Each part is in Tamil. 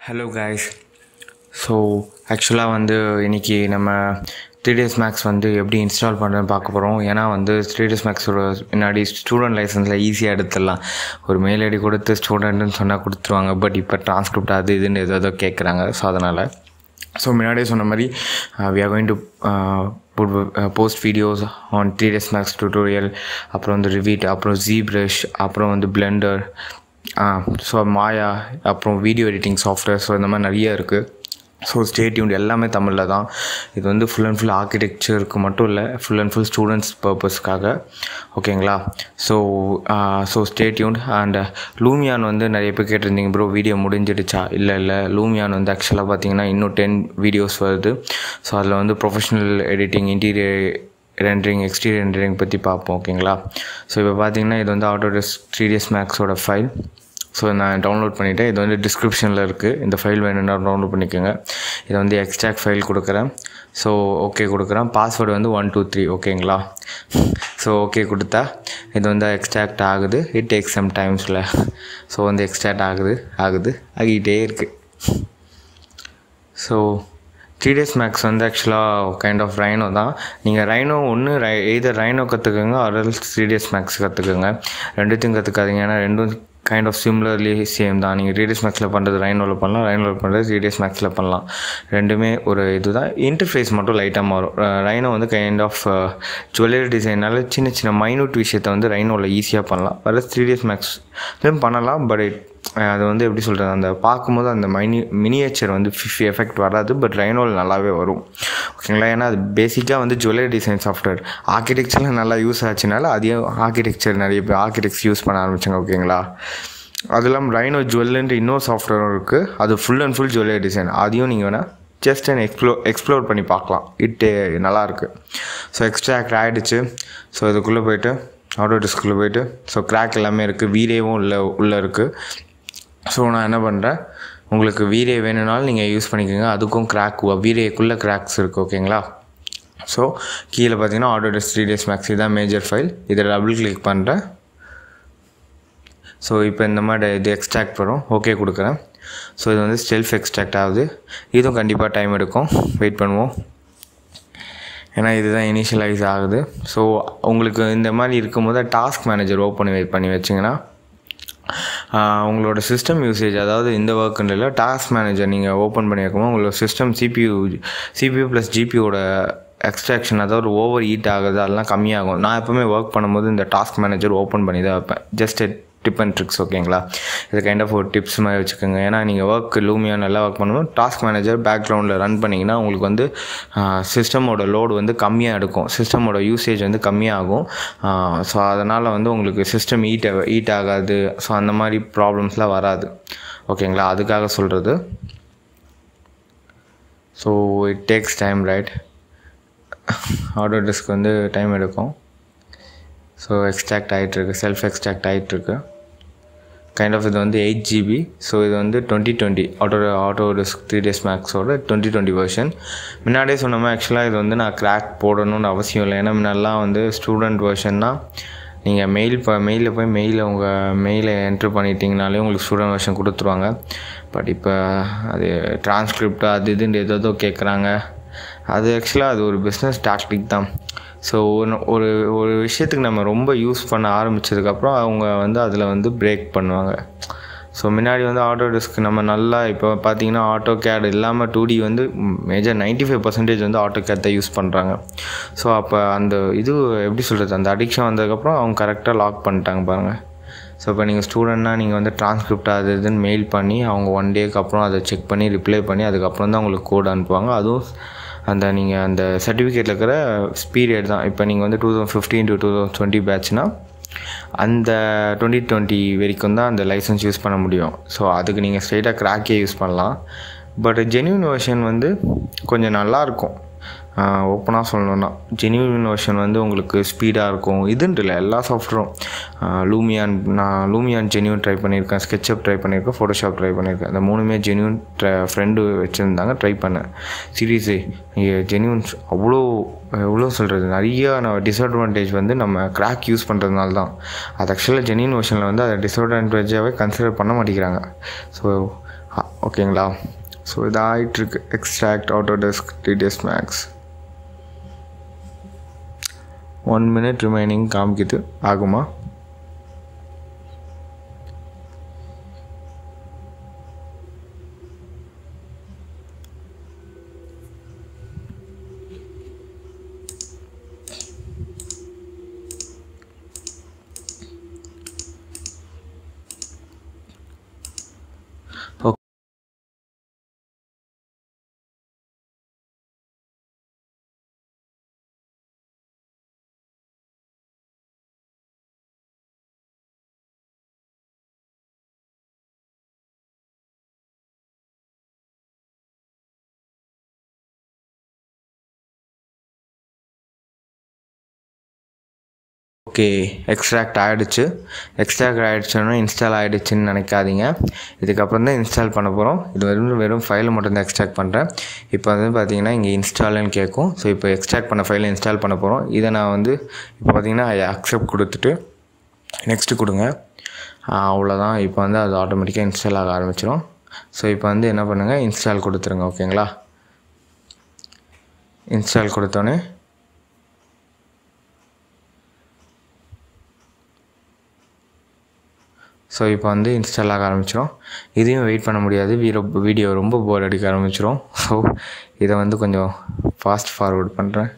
ஹலோ காய்ஸ் ஸோ ஆக்சுவலாக வந்து இன்றைக்கி நம்ம த்ரீ டேஸ் மேக்ஸ் வந்து எப்படி இன்ஸ்டால் பண்ணுறதுன்னு பார்க்க போகிறோம் ஏன்னா வந்து த்ரீ டேஸ் மேக்ஸோட முன்னாடி ஸ்டூடெண்ட் லைசன்ஸில் ஈஸியாக எடுத்துடலாம் ஒரு மெயில் ஐடி கொடுத்து ஸ்டூடெண்ட்டுன்னு சொன்னால் கொடுத்துருவாங்க பட் இப்போ டிரான்ஸ்கிரிப்ட் அது இதுன்னு ஏதோ ஏதோ கேட்குறாங்க ஸோ அதனால் ஸோ முன்னாடியே சொன்ன மாதிரி we are going to post videos on three days Max tutorial அப்புறம் வந்து ரிவீட் அப்புறம் ஜி ப்ரஷ் அப்புறம் வந்து பிளெண்டர் ஸோ மாயா அப்புறம் வீடியோ எடிட்டிங் சாஃப்ட்வேர் ஸோ இந்த மாதிரி நிறைய இருக்குது ஸோ ஸ்டேட்யூன் எல்லாமே தமிழில் தான் இது வந்து ஃபுல் அண்ட் ஃபுல் ஆர்கிடெக்சருக்கு மட்டும் இல்லை ஃபுல் அண்ட் ஃபுல் ஸ்டூடெண்ட்ஸ் பர்பஸ்க்காக ஓகேங்களா ஸோ ஸோ ஸ்டேட்யூன் அண்ட் லூமியான் வந்து நிறைய பேர் கேட்டிருந்தீங்க ப்ரோ வீடியோ முடிஞ்சிடுச்சா இல்லை இல்லை லூமியான் வந்து ஆக்சுவலாக பார்த்தீங்கன்னா இன்னும் டென் வீடியோஸ் வருது ஸோ அதில் வந்து professional editing interior rendering exterior rendering பற்றி பார்ப்போம் ஓகேங்களா ஸோ இப்போ பார்த்தீங்கன்னா இது வந்து ஆட்டோடெஸ் த்ரீ டேஸ் மேக்ஸோட ஃபைல் ஸோ நான் டவுன்லோட் பண்ணிவிட்டேன் இது வந்து டிஸ்கிரிப்ஷனில் இருக்குது இந்த ஃபைல் வேணும்னா டவுன்லோட் பண்ணிக்கோங்க இதை வந்து எக்ஸ்ட்ராக்ட் ஃபைல் கொடுக்குறேன் ஸோ ஓகே கொடுக்குறேன் பாஸ்வேர்டு வந்து ஒன் டூ த்ரீ ஓகேங்களா ஸோ ஓகே கொடுத்தா இது வந்து எக்ஸ்ட்ராக்ட் ஆகுது இட் டேக் சம் டைம்ஸில் ஸோ வந்து எக்ஸ்ட்ராக்ட் ஆகுது ஆகுது ஆகிட்டே இருக்குது ஸோ த்ரீ டேஸ் மேக்ஸ் வந்து ஆக்சுவலாக கைண்ட் ஆஃப் ரைனோ தான் நீங்கள் ரைனோ ஒன்று ரை எய்தர் ரைனோ கற்றுக்குங்க அரல்ஸ் த்ரீ டேஸ் மேக்ஸ் கற்றுக்குங்க ரெண்டுத்தையும் கற்றுக்காதீங்க ஏன்னா ரெண்டும் கைண்ட் ஆஃப் சிம்லர்லி சேம் தான் நீங்கள் த்ரீ டேஸ் மேக்ஸில் பண்ணுறது ரைனோவில் பண்ணலாம் ரைனோவில் பண்ணுறது த்ரீ டேஸ் மேக்ஸில் பண்ணலாம் ரெண்டுமே ஒரு இது தான் இன்டர்ஃபேஸ் மட்டும் லைட்டாக மாறும் ரைனோ வந்து கைண்ட் ஆஃப் ஜுவல்லரி டிசைனால் சின்ன சின்ன மைனூட் விஷயத்தை வந்து ரைனோவில் ஈஸியாக பண்ணலாம் வேறு த்ரீ டேஸ் மேக்ஸ் பண்ணலாம் பட் அது வந்து எப்படி சொல்கிறது அந்த பார்க்கும்போது அந்த மைனி மினியேச்சர் வந்து ஃபிஃப்டி எஃபெக்ட் வராது பட் ரைனோவில் நல்லாவே வரும் ஓகேங்களா ஏன்னா அது பேசிக்காக வந்து ஜுவல்லரி டிசைன் சாஃப்ட்வேர் ஆர்கிடெக்சரில் நல்லா யூஸ் ஆச்சுனால அதையும் ஆர்கிடெக்சர் நிறைய பேர் ஆர்கிடெக்ட்ஸ் யூஸ் பண்ண ஆரம்பிச்சாங்க ஓகேங்களா அது இல்லாமல் ரைனோ ஜுவல்லுன்ற இன்னொரு சாஃப்ட்வேரும் இருக்குது அது full and full jewellery design அதையும் நீங்கள் வேணால் ஜஸ்ட் அண்ட் எக்ஸ்ப்ளோ எக்ஸ்ப்ளோர் பண்ணி பார்க்கலாம் இட்டு நல்லாயிருக்கு ஸோ எக்ஸ்ட்ராக்ட் ஆகிடுச்சு ஸோ இதுக்குள்ளே போயிட்டு ஆட்டோ டிஸ்குள்ளே போயிட்டு ஸோ கிராக் எல்லாமே இருக்குது வீரேவும் உள்ள உள்ளே இருக்குது ஸோ நான் என்ன பண்ணுறேன் உங்களுக்கு வீரே வேணும்னாலும் நீங்கள் யூஸ் பண்ணிக்கோங்க அதுக்கும் கிராக் வீரேக்குள்ளே கிராக்ஸ் இருக்குது ஓகேங்களா ஸோ கீழே பார்த்தீங்கன்னா Autodesk three days Max இதுதான் மேஜர் ஃபைல் இதை டபுள் கிளிக் பண்ணுறேன் ஸோ இப்போ இந்த மாதிரி இது எக்ஸ்ட்ராக்ட் வரும் ஓகே கொடுக்குறேன் ஸோ இது வந்து செல்ஃப் எக்ஸ்ட்ராக்ட் ஆகுது இதுவும் கண்டிப்பாக டைம் எடுக்கும் வெயிட் பண்ணுவோம் ஏன்னா இதுதான் இனிஷியலைஸ் ஆகுது ஸோ உங்களுக்கு இந்த மாதிரி இருக்கும்போது டாஸ்க் மேனேஜர் ஓப்பன் பண்ணி வச்சிங்கன்னா உங்களோட சிஸ்டம் யூசேஜ் அதாவது இந்த ஒர்க்குன்னு இல்லை டாஸ்க் மேனேஜர் நீங்கள் ஓப்பன் பண்ணி வைக்கும்போது உங்களோட சிஸ்டம் சிபியூ சிபியூ ப்ளஸ் ஜிபியோட எக்ஸ்ட்ராக்ஷன் அதாவது ஓவர் ஹீட் ஆகுது அதெல்லாம் கம்மியாகும் நான் எப்போவுமே ஒர்க் பண்ணும்போது இந்த டாஸ்க் மேனேஜர் ஓப்பன் பண்ணி தான் வைப்பேன் ஜஸ்ட் டிப் அண்ட் ட்ரிக்ஸ் ஓகேங்களா இது கைண்ட் ஆஃப் ஒரு டிப்ஸ் மாதிரி வச்சுக்கோங்க ஏன்னா நீங்கள் ஒர்க் லூமியாக நல்லா ஒர்க் பண்ணும்போது டாஸ்க் மேனேஜர் பேக்ரவுண்டில் ரன் பண்ணிங்கன்னா உங்களுக்கு வந்து சிஸ்டமோட லோடு வந்து கம்மியாக எடுக்கும் சிஸ்டமோட யூசேஜ் வந்து கம்மியாகும் ஸோ அதனால் வந்து உங்களுக்கு சிஸ்டம் ஹீட் ஹீட் ஆகாது ஸோ அந்த மாதிரி ப்ராப்ளம்ஸ்லாம் வராது ஓகேங்களா அதுக்காக சொல்கிறது so it takes time right Autodesk வந்து டைம் எடுக்கும் ஸோ எக்ஸ்ட்ராக்ட் ஆகிட்டுருக்கு செல்ஃப் எக்ஸ்ட்ராக்ட் ஆகிட்டுருக்கு கைண்ட் ஆஃப் இது வந்து எயிட் ஜிபி ஸோ இது வந்து twenty twenty auto Autodesk three days மேக்ஸோட டுவெண்ட்டி டுவெண்ட்டி வெர்ஷன் முன்னாடியே சொன்ன மாதிரி ஆக்சுவலாக இது வந்து நான் கிராக் போடணும்னு அவசியம் இல்லை ஏன்னா முன்னாடிலாம் வந்து ஸ்டூடெண்ட் வெர்ஷன்னா நீங்கள் மெயில் இப்போ மெயிலில் போய் மெயிலில் உங்கள் மெயிலை என்ட்ரு பண்ணிட்டீங்கனாலே உங்களுக்கு ஸ்டூடெண்ட் வெர்ஷன் கொடுத்துருவாங்க பட் இப்போ அது டிரான்ஸ்கிரிப்ட் அது இதுன்னு ஏதோ கேட்குறாங்க அது ஆக்சுவலாக அது ஒரு பிஸ்னஸ் டாக்டிக் தான் ஸோ ஒரு ஒரு ஒரு விஷயத்துக்கு நம்ம ரொம்ப யூஸ் பண்ண ஆரம்பித்ததுக்கப்புறம் அவங்க வந்து அதில் வந்து பிரேக் பண்ணுவாங்க ஸோ முன்னாடி வந்து ஆட்டோ டிஸ்க் நம்ம நல்லா இப்போ பார்த்தீங்கன்னா ஆட்டோ கேட் இல்லாமல் டூ டி வந்து மேஜர் நைன்ட்டி ஃபைவ் பர்சன்டேஜ் வந்து ஆட்டோ கேட் தான் யூஸ் பண்ணுறாங்க ஸோ அப்போ அந்த இது எப்படி சொல்கிறது அந்த அடிக்ஷன் வந்ததுக்கப்புறம் அவங்க கரெக்டாக லாக் பண்ணிட்டாங்க பாருங்கள் ஸோ இப்போ நீங்கள் ஸ்டூடெண்ட்னா நீங்கள் வந்து டிரான்ஸ்கிரிப்ட் அது இதுன்னு மெயில் பண்ணி அவங்க ஒன் டேக்கு அப்புறம் அதை செக் பண்ணி ரிப்ளை பண்ணி அதுக்கப்புறம் தான் உங்களுக்கு கோட் அனுப்புவாங்க அதுவும் அந்த நீங்கள் அந்த சர்டிஃபிகேட்டில் இருக்கிற பீரியட் தான் இப்போ நீங்கள் வந்து two thousand fifteen to two thousand twenty பேட்ச்னா அந்த டுவெண்ட்டி டுவெண்ட்டி வரைக்கும் தான் அந்த லைசன்ஸ் யூஸ் பண்ண முடியும் ஸோ அதுக்கு நீங்கள் ஸ்ட்ரெயிட்டாக கிராக்கே யூஸ் பண்ணலாம் பட் ஜென்யூன் வெர்ஷன் வந்து கொஞ்சம் நல்லாயிருக்கும் ஓப்பனாக சொல்லணுன்னா ஜென்யூன் வெர்ஷன் வந்து உங்களுக்கு ஸ்பீடாக இருக்கும் இதுன்ட்டு இல்லை எல்லா சாஃப்ட்வேரும் லூமியான் நான் லூமியான் ஜென்யூன் ட்ரை பண்ணியிருக்கேன் ஸ்கெட்சப் ட்ரை பண்ணியிருக்கேன் ஃபோட்டோஷாப் ட்ரை பண்ணியிருக்கேன் இந்த மூணுமே ஜென்யூன் ட்ரை ஃப்ரெண்டு வச்சுருந்தாங்க ட்ரை பண்ணேன் சீரியஸே ஜென்யூன்ஸ் அவ்வளோ எவ்வளோ சொல்கிறது நிறைய டிஸ்அட்வான்டேஜ் வந்து நம்ம கிராக் யூஸ் பண்ணுறதுனால தான் அது ஆக்சுவலாக ஜென்யூன் வெர்ஷனில் வந்து அதை டிஸ்அட்வான்டேஜாகவே கன்சிடர் பண்ண மாட்டேங்கிறாங்க ஸோ ஓகேங்களா ஸோ இது ஆகிட்டுருக்கு extract Autodesk DDS Max one minute remaining காமிக்குது ஆகுமா ஓகே எக்ஸ்ட்ராக்ட் ஆகிடுச்சு எக்ஸ்ட்ராக்ட் ஆகிடுச்சுன்னா இன்ஸ்டால் ஆகிடுச்சுன்னு நினைக்காதீங்க இதுக்கப்புறம் தான் இன்ஸ்டால் பண்ண போகிறோம் இது வெறும் வெறும் ஃபைலை மட்டும் தான் எக்ஸ்ட்ராக்ட் பண்ணுறேன் இப்போ வந்து பார்த்தீங்கன்னா இங்கே இன்ஸ்டால்னு கேட்கும் ஸோ இப்போ எக்ஸ்ட்ராக்ட் பண்ண ஃபைலை இன்ஸ்டால் பண்ண போகிறோம் இதை நான் வந்து இப்போ பார்த்தீங்கன்னா அக்செப்ட் கொடுத்துட்டு நெக்ஸ்ட்டு கொடுங்க அவ்வளோதான் இப்போ வந்து அது ஆட்டோமேட்டிக்காக இன்ஸ்டால் ஆக ஆரம்பிச்சிடும் ஸோ இப்போ வந்து என்ன பண்ணுங்கள் இன்ஸ்டால் கொடுத்துருங்க ஓகேங்களா இன்ஸ்டால் கொடுத்தோன்னே ஸோ இப்போ வந்து இன்ஸ்டால் ஆக ஆரம்பிச்சிடும் இதையும் வெயிட் பண்ண முடியாது வீடியோ வீடியோ ரொம்ப போர் அடிக்க ஆரம்பிச்சிடும் ஸோ இதை வந்து கொஞ்சம் ஃபாஸ்ட் ஃபார்வர்ட் பண்ணுறேன்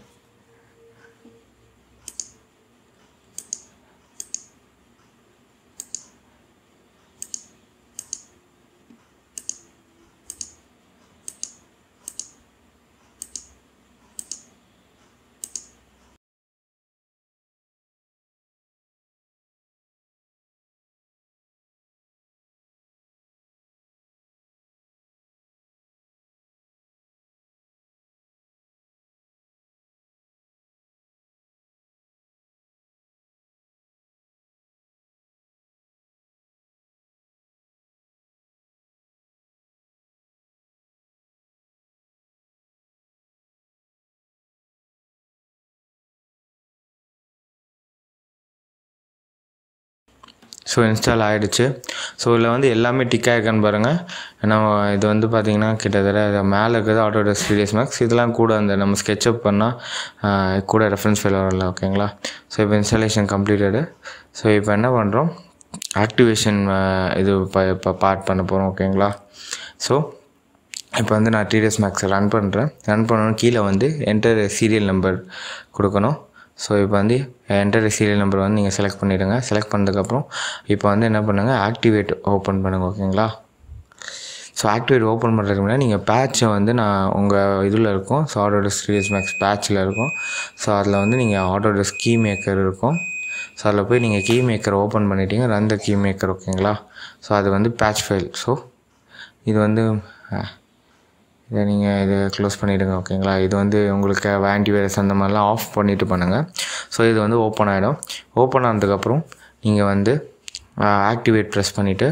ஸோ இன்ஸ்டால் ஆகிடுச்சு ஸோ இதில் வந்து எல்லாமே டிக் ஆகிருக்கான்னு பாருங்கள் நம்ம இது வந்து பார்த்திங்கன்னா கிட்டத்தட்ட மேலே இருக்கிறது ஆட்டோ ஸ்டீடியஸ் மேக்ஸ் இதெல்லாம் கூட அந்த நம்ம ஸ்கெட்சப் பண்ணால் கூட ரெஃபரன்ஸ் ஃபைல் வரல ஓகேங்களா ஸோ இப்போ இன்ஸ்டாலேஷன் கம்ப்ளீட்டடு ஸோ இப்போ என்ன பண்ணுறோம் ஆக்டிவேஷன் இது இப்போ இப்போ பார்ட் பண்ண போகிறோம் ஓகேங்களா ஸோ இப்போ வந்து நான் டிடிஎஸ் மேக்ஸை ரன் பண்ணுறேன் ரன் பண்ணணும் கீழே வந்து என்டர் சீரியல் நம்பர் கொடுக்கணும் ஸோ இப்போ வந்து என்டர் சீரியல் நம்பர் வந்து நீங்கள் செலக்ட் பண்ணிவிடுங்க செலக்ட் பண்ணதுக்கப்புறம் இப்போ வந்து என்ன பண்ணுங்கள் ஆக்டிவேட் ஓப்பன் பண்ணுங்கள் ஓகேங்களா ஸோ ஆக்டிவேட் ஓப்பன் பண்ணுறதுக்கு முன்னாடி நீங்கள் பேட்சை வந்து நான் உங்கள் இதில் இருக்கும் ஸோ ஆட்டோடெஸ்க் டிடிஎஸ் மேக்ஸ் பேட்சில் இருக்கும் ஸோ அதில் வந்து நீங்கள் ஆட்டோடெஸ்க் கீ மேக்கர் இருக்கும் ஸோ அதில் போய் நீங்கள் கீ மேக்கர் ஓப்பன் பண்ணிட்டீங்க ரன் த கீ மேக்கர் ஓகேங்களா ஸோ அது வந்து பேட்ச் ஃபைல் ஸோ இது வந்து இதை நீங்கள் இது க்ளோஸ் பண்ணிவிடுங்க ஓகேங்களா இது வந்து உங்களுக்கு ஆன்டிவைரஸ் அந்த மாதிரிலாம் ஆஃப் பண்ணிவிட்டு பண்ணுங்கள் ஸோ இது வந்து ஓப்பன் ஆகிடும் ஓப்பன் ஆனதுக்கப்புறம் நீங்கள் வந்து ஆக்டிவேட் ப்ரெஸ் பண்ணிவிட்டு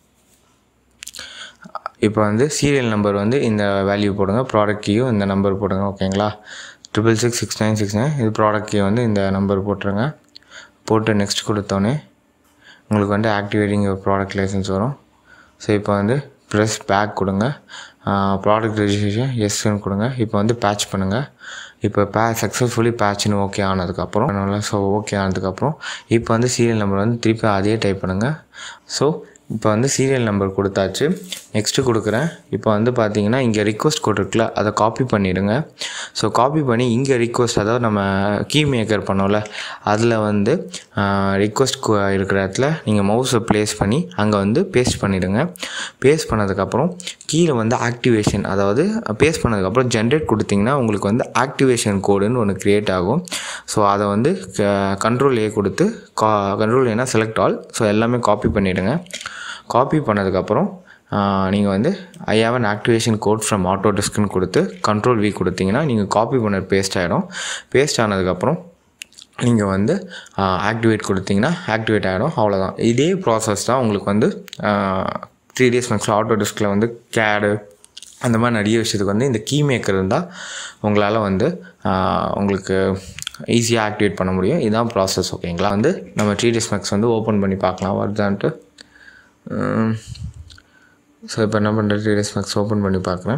இப்போ வந்து சீரியல் நம்பர் வந்து இந்த வேல்யூ போடுங்க ப்ராடக்ட் கீயும் இந்த நம்பர் போடுங்க ஓகேங்களா triple six six nine six nine இது ப்ராடக்ட் கீ வந்து இந்த நம்பர் போட்டுருங்க போட்டு நெக்ஸ்ட் கொடுத்தோன்னே உங்களுக்கு வந்து ஆக்டிவேட்டிங் ப்ராடக்ட் லைசன்ஸ் வரும் ஸோ இப்போ வந்து ப்ரெஸ் பேக் கொடுங்க ப்ராடக்ட் ரெஜிஸ்ட்ரேஷன் எஸ்ன்னு கொடுங்க இப்போ வந்து பேட்ச் பண்ணுங்கள் இப்போ பே சக்ஸஸ்ஃபுல்லி பேட்ச்னு ஓகே ஆனதுக்கப்புறம் அதனால் ஸோ ஓகே ஆனதுக்கப்புறம் இப்போ வந்து சீரியல் நம்பர் வந்து திருப்பி அதே டைப் பண்ணுங்கள் ஸோ இப்போ வந்து சீரியல் நம்பர் கொடுத்தாச்சு நெக்ஸ்ட்டு கொடுக்குறேன் இப்போ வந்து பார்த்தீங்கன்னா இங்கே ரிக்வஸ்ட் கோட் இருக்குல்ல அதை காப்பி பண்ணிவிடுங்க ஸோ காப்பி பண்ணி இங்கே ரிக்வஸ்ட் அதாவது நம்ம கீ மேக்கர் பண்ணோம்ல அதில் வந்து ரிக்வஸ்ட் இருக்கிற இடத்துல நீங்கள் மவுஸை ப்ளேஸ் பண்ணி அங்கே வந்து பேஸ்ட் பண்ணிவிடுங்க பேஸ்ட் பண்ணதுக்கப்புறம் கீழே வந்து ஆக்டிவேஷன் அதாவது பேஸ்ட் பண்ணதுக்கப்புறம் ஜென்ரேட் கொடுத்தீங்கன்னா உங்களுக்கு வந்து ஆக்டிவேஷன் கோடுன்னு ஒன்று க்ரியேட் ஆகும் ஸோ அதை வந்து கண்ட்ரோல் ஏ கொடுத்து கா கண்ட்ரோல் ஏன்னா செலக்ட் ஆல் ஸோ எல்லாமே காப்பி பண்ணிவிடுங்க காப்பி பண்ணதுக்கப்புறம் நீங்கள் வந்து I have an activation code from ஆட்டோ டிஸ்க்னு கொடுத்து கண்ட்ரோல் வி கொடுத்தீங்கன்னா நீங்கள் காப்பி பண்ண பேஸ்ட் ஆகிடும் பேஸ்ட் ஆனதுக்கப்புறம் நீங்கள் வந்து ஆக்டிவேட் கொடுத்தீங்கன்னா ஆக்டிவேட் ஆகிடும் அவ்வளோதான் இதே ப்ராசஸ் தான் உங்களுக்கு வந்து த்ரீ டேஸ் மேக்ஸில் ஆட்டோ டிஸ்கில் வந்து கேடு அந்த மாதிரி நிறைய விஷயத்துக்கு வந்து இந்த கீ மேக்கர் இருந்தால் உங்களால் வந்து உங்களுக்கு ஈஸியாக ஆக்டிவேட் பண்ண முடியும் இதுதான் ப்ராசஸ் ஓகேங்களா வந்து நம்ம த்ரீ டேஸ் மேக்ஸ் வந்து ஓப்பன் பண்ணி பார்க்கலாம் வருதான்ட்டு ஸோ இப்போ என்ன பண்ணுறேன் த்ரீ டேஸ் மேக்ஸ் ஓப்பன் பண்ணி பார்க்குறேன்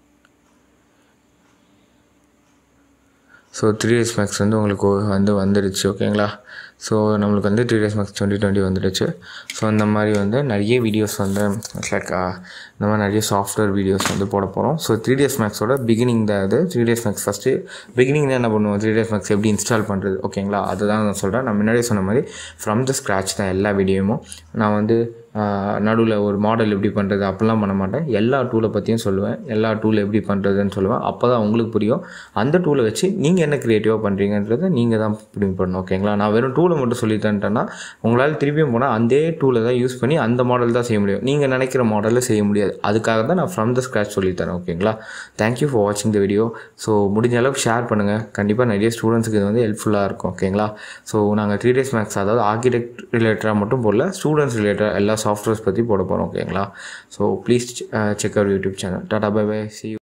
ஸோ த்ரீ டேஸ் மேக்ஸ் வந்து உங்களுக்கு வந்து வந்துடுச்சு ஓகேங்களா ஸோ நம்மளுக்கு வந்து three days Max twenty twenty வந்துடுச்சு ஸோ இந்த மாதிரி வந்து நிறைய வீடியோஸ் வந்து லைக் இந்த மாதிரி நிறைய சாஃப்ட்வேர் வீடியோஸ் வந்து போட போகிறோம் ஸோ த்ரீ டேஸ் மேக்ஸோட பிகினிங் தான் அது three days Max first beginning தான் என்ன பண்ணுவோம் த்ரீ டேஸ் மேக்ஸ் எப்படி இன்ஸ்டால் பண்ணுறது ஓகேங்களா அதுதான் நான் சொல்கிறேன் நான் முன்னாடியே சொன்ன மாதிரி ஃப்ரம் த ஸ்க்ராட்ச் தான் எல்லா வீடியோவும் நான் வந்து நடுவில் ஒரு மாடல் எப்படி பண்ணுறது அப்படிலாம் பண்ண மாட்டேன் எல்லா டூலை பற்றியும் சொல்லுவேன் எல்லா டூல் எப்படி பண்ணுறதுன்னு சொல்லுவேன் அப்போ தான் உங்களுக்கு புரியும் அந்த டூலை வச்சு நீங்கள் என்ன க்ரியேட்டிவாக பண்ணுறீங்கன்றதை நீங்கள் தான் பிடிங் பண்ணணும் ஓகேங்களா நான் வெறும் டூலை மட்டும் சொல்லித்தேன்ட்டேன்னா உங்களால் திருப்பியும் போனால் அந்த டூலை தான் யூஸ் பண்ணி அந்த மாடல் தான் செய்ய முடியும் நீங்கள் நினைக்கிற மாடலில் செய்ய முடியாது அதுக்காக தான் நான் ஃப்ரம் த ஸ்க்ராச் சொல்லித்தரேன் ஓகேங்களா தேங்க்யூ ஃபார் வாட்சிங் த வீடியோ ஸோ முடிஞ்ச அளவுக்கு ஷேர் பண்ணுங்கள் கண்டிப்பாக நிறைய ஸ்டூடெண்ட்ஸுக்கு இது வந்து ஹெல்ப்ஃபுல்லாக இருக்கும் ஓகேங்களா ஸோ நாங்கள் த்ரீ டேஸ் மேக்ஸ் அதாவது ஆர்கிடெக்ட் ரிலேட்டடாக மட்டும் போடல ஸ்டூடெண்ட்ஸ் ரிலேட்டட் எல்லா சாஃப்ட்வேர்ஸ் பற்றி போட போகிறோம் ஓகேங்களா so please check our YouTube channel டாடா பை பை சி